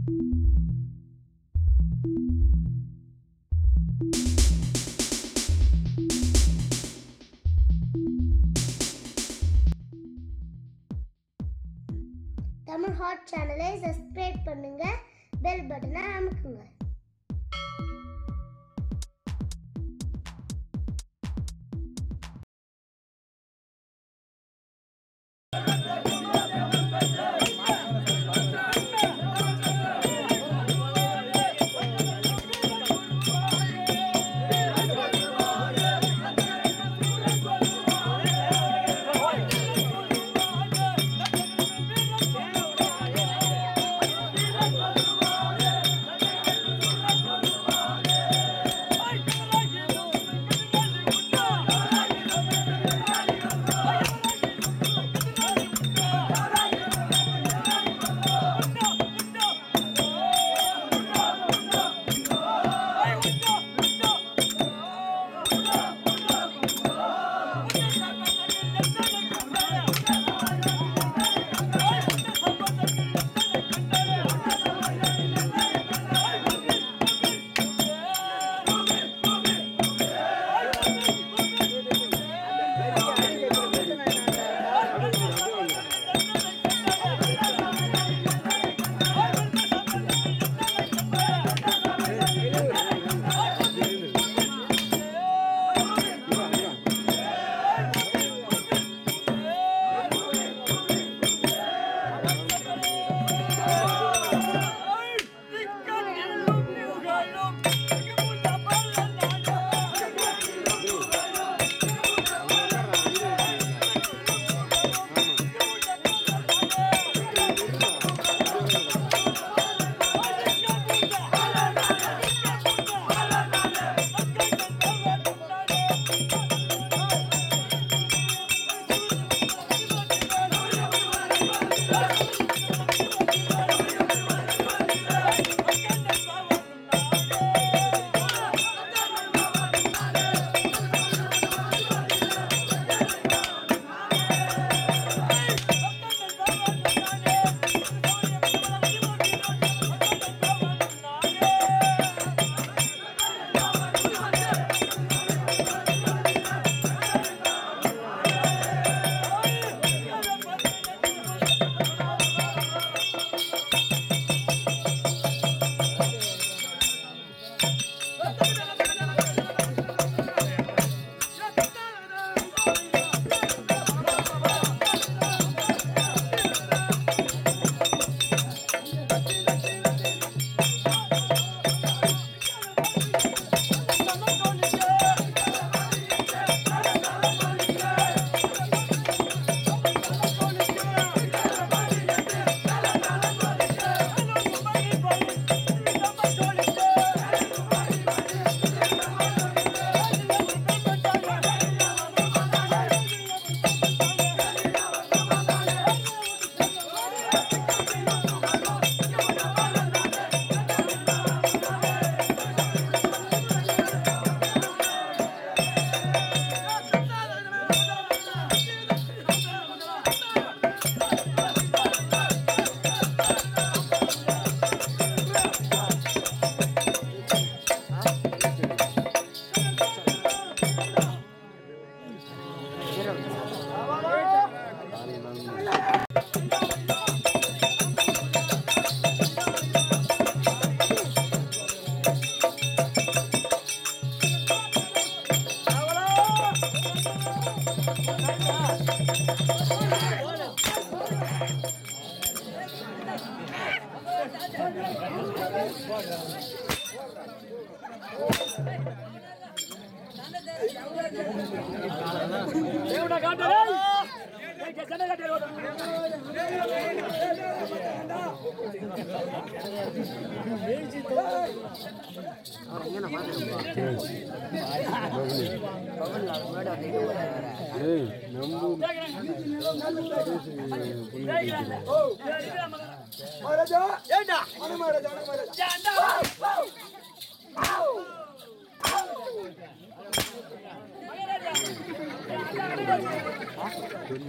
Tamil hot சேனலை subscribe பண்ணுங்க bell பட்டனை அமுக்குங்க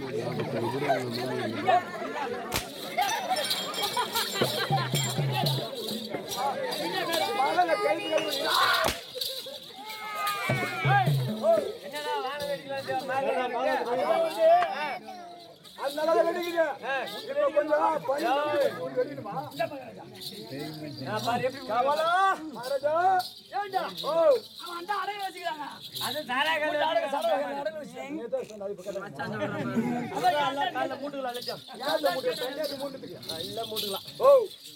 Thank அதனால வெடிக்குது இப்ப கொஞ்சம் பையன் வெடிக்கணுமா கவலா மகாராஜா ஓ நீ தான் சொன்ன, இப்ப கேட்டா. யார்ல மூட்டு? தனியார் மூட்டுக்கு. ஓ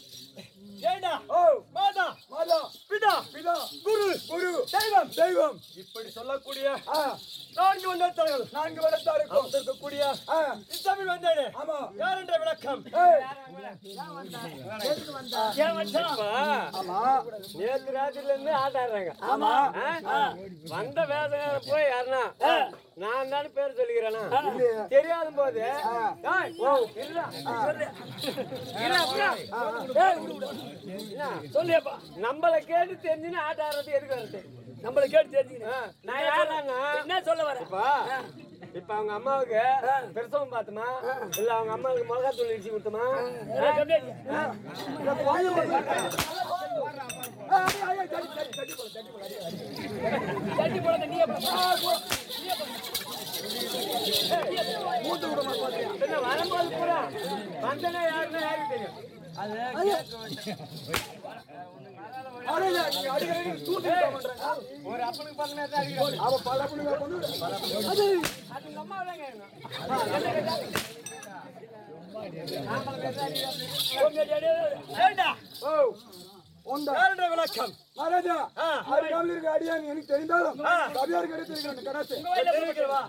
ஓ மாதா மாதா பிதா பிதா குரு குரு தெய்வம் தெய்வம் இப்படி சொல்லக்கூடிய நான்கு வந்தார்கள் நான்கு வந்தார்கள் இருக்கக்கூடிய இஸ்லாமில் வந்தேனே ஆமா யார் என்ற விளக்கம் ஆமா நேத்து ராத்திரில இருந்து ஆட்டாடுறாங்க ஆமா வந்த வேதகார போய் யாருன்னா நான் தானே பேர் சொல்லிக்கிறேனா இல்லையே. தெரியாத போது ஏய், ஓ, இருடா. இரு, அப்புறம். ஏய், விடு, விடு. என்ன? சொல்லியப்பா நம்மளை கேட்டு தெரிஞ்சுன்னு ஆட்டாடுறது எதுக்கு வருது நம்மள கேட்டு தெரிஞ்சுக்கிறேன் நான் யாருன்னா என்ன சொல்ல வர இப்ப இப்ப அவங்க அம்மாவுக்கு பிரசவம் பார்த்தோமா இல்ல அவங்க அம்மாவுக்கு மிளகாத்தூள் இடிச்சு கொடுத்தோமா தட்டி போட நீ என்ன வரும்போது பூரா வந்தனா யாருன்னா யாருக்கு தெரியும் ஒரு அப்பனுக்கு பண்ண தான் அடிக்கிறாங்க. அவ பல புள்ளிங்க கொண்டு அது உங்க அம்மாவை தான் கேட்கணும். ஓ உண்ட விளக்கம் மகாராஜா அருகாமல் இருக்க அடியான் எனக்கு தெரிந்தாலும் கவியாருக்கு எடுத்திருக்கேன் கடாசு தெரிவிக்கிறவா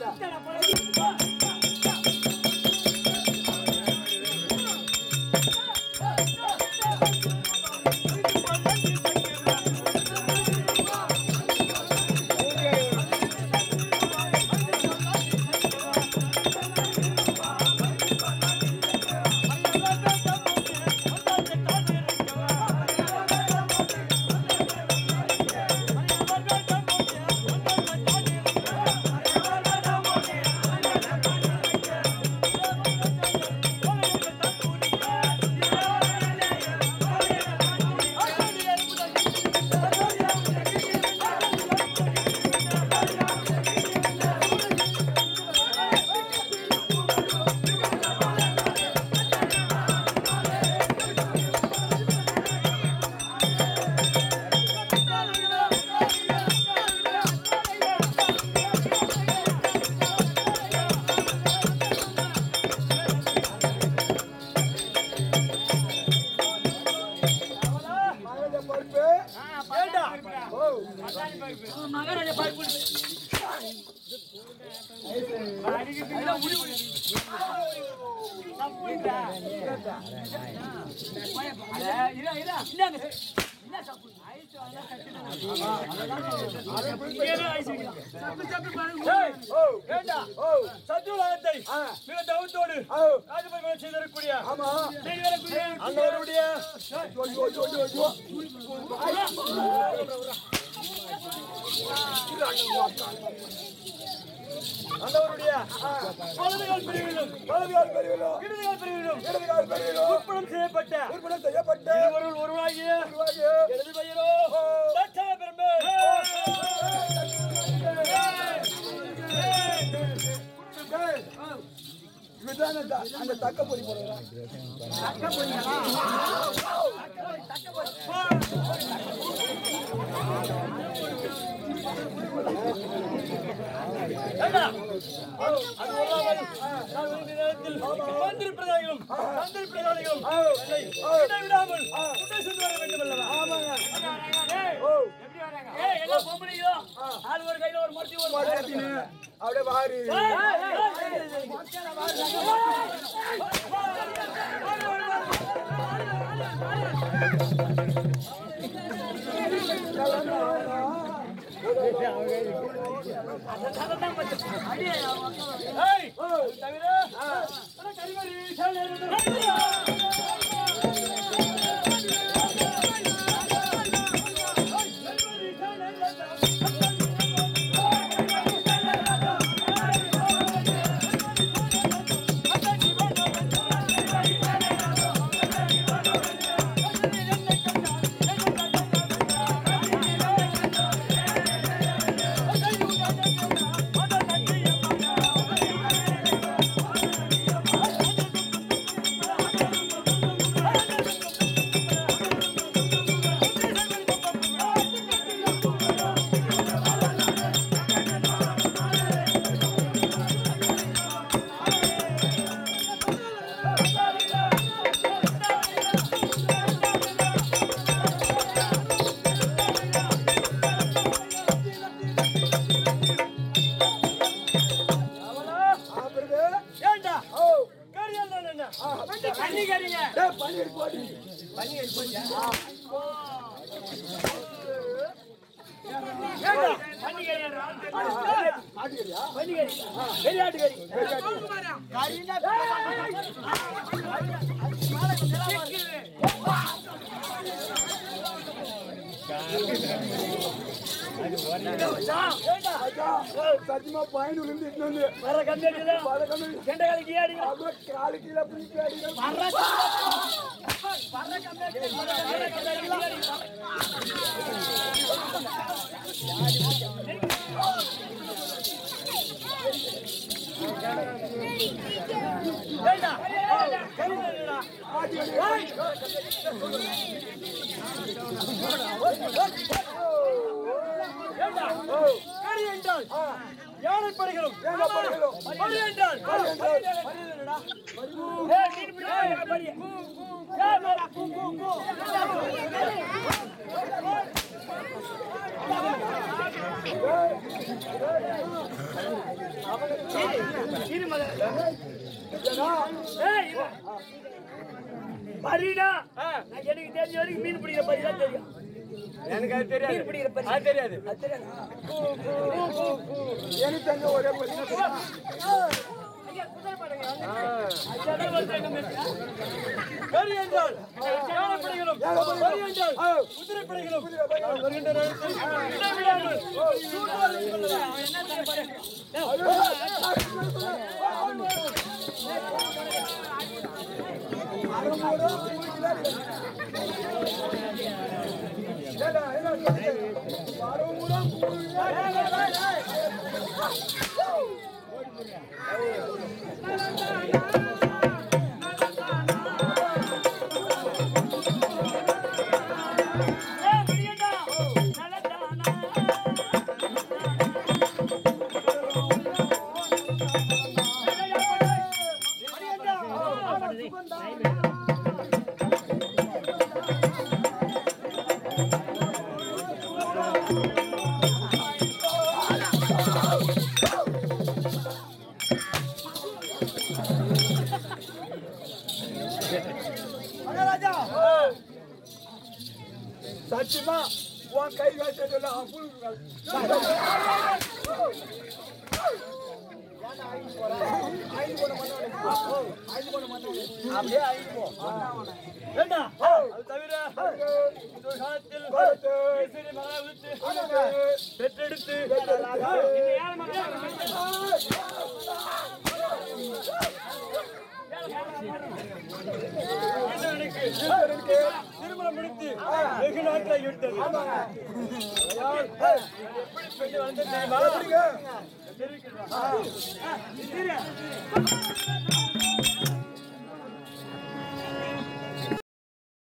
மகாராஜா பருப்பு ஓ மகாராஜா பார்ப்பு ஏய், ஓ ஏண்டா ஓ சத்துவத்தை ஆ மிக தவத்தோடு ஓ ராஜபரிமாண செய்திருக்கக்கூடிய ஆமா அன்னவருடைய ஐயோ ஐயோ ஐயோ ஐயோ அன்னவருடைய வலதுகால் பிரிவிலும் வலதுகால் பெரியவளோ இடதுகால் பிரிவிலும் இடதுகால் பெரியவளோ உட்படம் செய்யப்பட்ட உற்பத்தி செய்யப்பட்ட இருவருள் ஒருவராகிய உருவாகிய எனது பெயரோ தட்சா பெருமை ஏய், இதுதான் அந்த அந்த தக்க பொறி போடுறா அது ஒருவராக நான் விரும்பிய நேரத்தில் மந்திரி பிரதானிகளும் மந்திரி பிரதானிகளும் என்னை இடைவிடாமல் உடை சென்று வர வேண்டும் அல்லவா ஓ ஏய் எல்லாம் பொம்பளையோ ஆள் ஒரு கையில ஒரு மொட்டி ஒரு மாட்டாத்தினு அப்படியே வாரி ஏய் தவிர கரிமரி ஏய் பன்னீர் போடி பண்டிகைடா. ஆட்டுக்கறியா பண்டிகை. வெள்ளாட்டுக்கறி. சத்தியமா பயனு இருந்து இட்டு வந்து வர கம்பெனில பதக்கமே கெண்டைக்காலுக்கு ஏறி அப்படியே காலு கீழே பிடிச்சி அடிக்கிறான். கரி என்றால் யானை படைகளும் யானை படைகளும். பரி என்றால் பரி என்றால். பரி என்னடா? ஏய், மீன் பிடி. ஏய், படி. ஏய், மே- கூ, கூ, கூ. இரு மத. ஏய், இரு. பரிடா. நான் எனக்கு தெரிஞ்ச வரைக்கும் மீன் பிடிக்கிற பரி தான் தெரியும் எனக்கு அது தெரியாது மீன் பிடிக்கிற பரி. அது தெரியாது அது தெரியாது. எனக்கு தெரிஞ்ச ஒரே பிரச்சனை அதான் வந்து எங்க மேல. கரி என்றால் யானை படைகளும் பரி என்றால் குதிரை படைகளும் நான் வருகின்ற நேரத்தில் இடைவிடாமல் சூழ்வார்கள் கொள்ளலாம். ஏடா, ஏடா, வரவுமுறை மூணு ஏய், பிடிக்கண்டா. நல்லதானா. மகாராஜா சத்தியமா உன் கை காசு சொல்ல அப்புறம் அப்படியே ஐந்து போ வேண்டாம் அது தவிர இந்த காலத்தில் ஈஸ்வரி மகளை விழுத்து பெற்றெடுத்து இந்த ஏழை மகளை ஈஸ்வரனுக்கு ஈஸ்வரனுக்கு திருமணம் முடித்து வெகு நாட்களாகிவிட்டது ஆகையால் எப்படி பெண்ணு வந்து தெரியுமா தெரிவிக்கிறேன்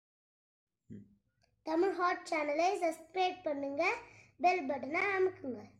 தமிழ் ஹாட் சேனலை சப்ஸ்கிரைப் பண்ணுங்க பெல் பட்டனை அமுக்குங்க